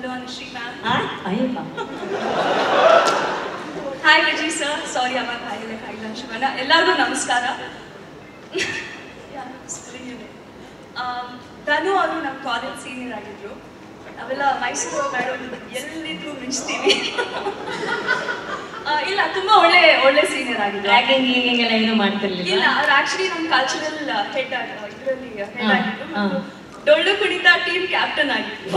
Hello, Anushri ma'am. Ayyappa Hi, Vijay sir. Sorry, ಅವಾಗ ಹಾಯಿಲ್ಲ ಹಾಯಿಲ್ಲ ಶಿವಣ್ಣ ಎಲ್ಲರಿಗೂ ನಮಸ್ಕಾರ ಯಾರು spelling ಇದೆ. ಆಮ್, ಧನು ಅವರು ನಮ್ಮ ಕಾಲೇಜ್ ಸೀನಿಯರ್ ಆಗಿದ್ರು ನಾವೆಲ್ಲ ಮೈಸೂರು ಮೇಡಮ್ ಎಲ್ಲಿದ್ರು ಮಿಂಚ್ತೀವಿ ಆ, ಇಲ್ಲ ತುಂಬಾ ಒಳ್ಳೆ ಒಳ್ಳೆ ಸೀನಿಯರ್ ಆಗಿದ್ರು ರ್ಯಾಗಿಂಗ್ ಗೀಗಿಂಗ್ ಎಲ್ಲ ಏನು ಇಲ್ಲ ಮಾಡ್ತಿರ್ಲಿಲ್ಲ ಅವ್ರು ಆಕ್ಚುಲಿ ನಮ್ಮ ಕಲ್ಚರಲ್ ಹೆಡ್ ಇದರಲ್ಲಿ ಹೆಡ್ ಹಾ, ಆಗಿದ್ರು ಹಾ. ಮತ್ತು ಡೊಳ್ಳು ಕುಣಿತ ಟೀಮ್ ಕ್ಯಾಪ್ಟನ್ ಆಗಿದ್ರು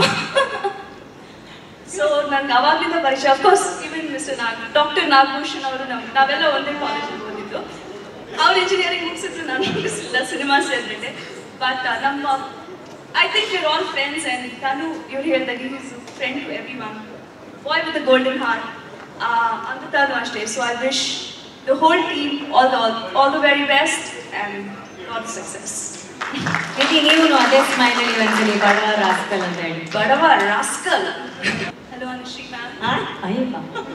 ಸೊ ನನ್ಗೆ ಅವಾಗ್ಲಿಂದ ಪರಿಚಯ of course even mister Nag doctor Nagabhushan ಅವರು ನಮ್ ನಾವೆಲ್ಲ ಒಂದೇ ಕಾಲೇಜಲ್ಲಿ ಓದಿದ್ದು ಅವ್ರು ಇಂಜಿನಿಯರಿಂಗ್ ಮುಗಿಸಿದ್ರು ನಾನು ಮುಗಿಸಿಲ್ಲ ಸಿನಿಮಾ ಸೇರ್ಬಿಟ್ಟೆ ಬಟ್ ನಮ್ಮ I think you're all friends and ನಾನು ಇವ್ರು ಹೇಳ್ದಾಗ is friend to every one boy with golden heart ಅಮೃತಾನು ಅಷ್ಟೇ so I wish the whole team all the all the very best and lot success ಪ್ರೀತಿ ನೀವು ಅದೇ smile ಅಲ್ಲಿ ಒಂದ್ಸಲಿ ಬಡವ ರಾಸ್ಕಲ್ ಅಂತ ಹೇಳಿ ಬಡವ rascal hello Anushree ma'am Ayyappa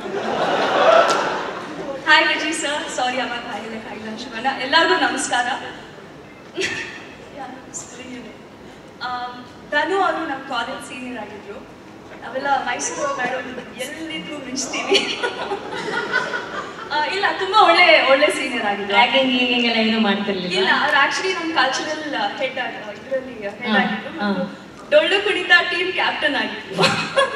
hi Vijay sir sorry ಅವಾಗ ಹಾಯಿಲ್ಲ ಹಾಯಿಲ್ಲ ಶಿವಣ್ಣ ಎಲ್ಲರಿಗೂ ನಮಸ್ಕಾರ ಯಾರು spelling ಇದೆ. ಆಮ್, ಧನು ಅವರು ನಮ್ಮ ಕಾಲೇಜ್ ಸೀನಿಯರ್ ಆಗಿದ್ರು ನಾವೆಲ್ಲ ಮೈಸೂರು ಮೇಡಮ್ ಎಲ್ಲಿದ್ರು ಮಿಂಚ್ತೀವಿ ಆ, ಇಲ್ಲ ತುಂಬಾ ಒಳ್ಳೆ ಒಳ್ಳೆ ಸೀನಿಯರ್ ಆಗಿದ್ರು ರ್ಯಾಗಿಂಗ್ ಗೀಗಿಂಗ್ ಎಲ್ಲ ಏನು ಇಲ್ಲ ಮಾಡ್ತಿರ್ಲಿಲ್ಲ ಅವ್ರು ಆಕ್ಚುಲಿ ನಮ್ಮ ಕಲ್ಚರಲ್ ಹೆಡ್ ಇದರಲ್ಲಿ ಹೆಡ್ ಹಾ, ಆಗಿದ್ರು ಹಾ. ಮತ್ತು ಡೊಳ್ಳು ಕುಣಿತ ಟೀಮ್ ಕ್ಯಾಪ್ಟನ್ ಆಗಿದ್ರು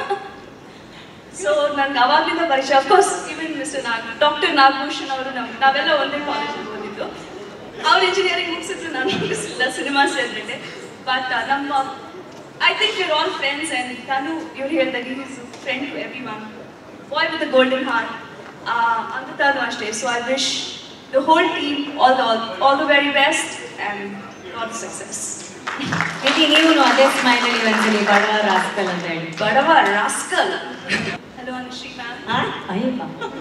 ಸೊ ನನ್ಗೆ ಅವಾಗ್ಲಿಂದ ಪರಿಚಯ of course even mister Nag doctor Nagabhushan ಅವರು ನಮ್ ನಾವೆಲ್ಲ ಒಂದೇ ಕಾಲೇಜಲ್ಲಿ ಓದಿದ್ದು ಅವ್ರು ಇಂಜಿನಿಯರಿಂಗ್ ಮುಗಿಸಿದ್ರು ನಾನು ಮುಗಿಸಿಲ್ಲ ಸಿನಿಮಾ ಸೇರ್ಬಿಟ್ಟೆ ಬಟ್ ನಮ್ಮ I think you're all friends and ನಾನು ಇವ್ರು ಹೇಳ್ದಾಗ is friend to every one boy with golden heart ಅಮೃತಾನು ಅಷ್ಟೇ so I wish the whole team all the all the very best and lot success ಪ್ರೀತಿ ನೀವು ಅದೇ smile ಅಲ್ಲಿ ಒಂದ್ಸಲಿ ಬಡವ ರಾಸ್ಕಲ್ ಅಂತ ಹೇಳಿ ಬಡವ rascal hello Anushree ma'am Ayyappa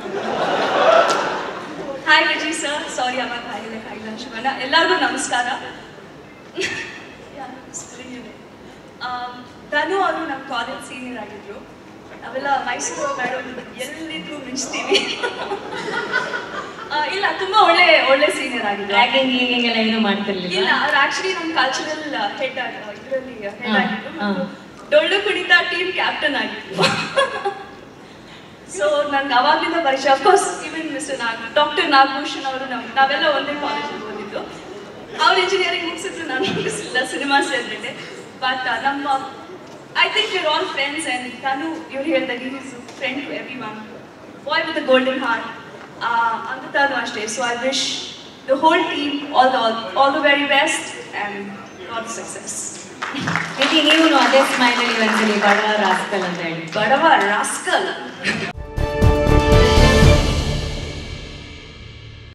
hi Vijay sir sorry ಅವಾಗ ಹಾಯಿಲ್ಲ ಹಾಯಿಲ್ಲ ಶಿವಣ್ಣ ಎಲ್ಲರಿಗೂ ನಮಸ್ಕಾರ ಯಾರು spelling ಇದೆ. ಆಮ್, ಧನು ಅವರು ನಮ್ಮ ಕಾಲೇಜ್ ಸೀನಿಯರ್ ಆಗಿದ್ರು ನಾವೆಲ್ಲ ಮೈಸೂರು ಮೇಡಮ್ ಎಲ್ಲಿದ್ರು ಮಿಂಚ್ತೀವಿ ಆ, ಇಲ್ಲ ತುಂಬಾ ಒಳ್ಳೆ ಒಳ್ಳೆ ಸೀನಿಯರ್ ಆಗಿದ್ರು ರ್ಯಾಗಿಂಗ್ ಗೀಗಿಂಗ್ ಎಲ್ಲ ಏನು ಇಲ್ಲ ಮಾಡ್ತಿರ್ಲಿಲ್ಲ ಅವ್ರು ಆಕ್ಚುಲಿ ನಮ್ಮ ಕಲ್ಚರಲ್ ಹೆಡ್ ಇದರಲ್ಲಿ ಹೆಡ್ ಹಾ, ಆಗಿದ್ರು ಹಾ. ಮತ್ತು ಡೊಳ್ಳು ಕುಣಿತ ಟೀಮ್ ಕ್ಯಾಪ್ಟನ್ ಆಗಿದ್ರು ಸೊ ನನ್ಗೆ ಅವಾಗ್ಲಿಂದ ಪರಿಚಯ of course even mister Nag doctor Nagabhushan ಅವರು ನಮ್ ನಾವೆಲ್ಲ ಒಂದೇ ಕಾಲೇಜಲ್ಲಿ ಓದಿದ್ದು ಅವ್ರು ಇಂಜಿನಿಯರಿಂಗ್ ಮುಗಿಸಿದ್ರು ನಾನು ಮುಗಿಸಿಲ್ಲ ಸಿನಿಮಾ ಸೇರ್ಬಿಟ್ಟೆ ಬಟ್ ನಮ್ಮ I think you're all friends and ನಾನು ಇವ್ರು ಹೇಳ್ದಾಗ is friend to every one boy with golden heart ಅಮೃತಾನು ಅಷ್ಟೇ so I wish the whole team all the all the very best and lot success ಪ್ರೀತಿ ನೀವು ಅದೇ smile ಅಲ್ಲಿ ಒಂದ್ಸಲಿ ಬಡವ ರಾಸ್ಕಲ್ ಅಂತ ಹೇಳಿ ಬಡವ ರಾಸ್ಕಲ್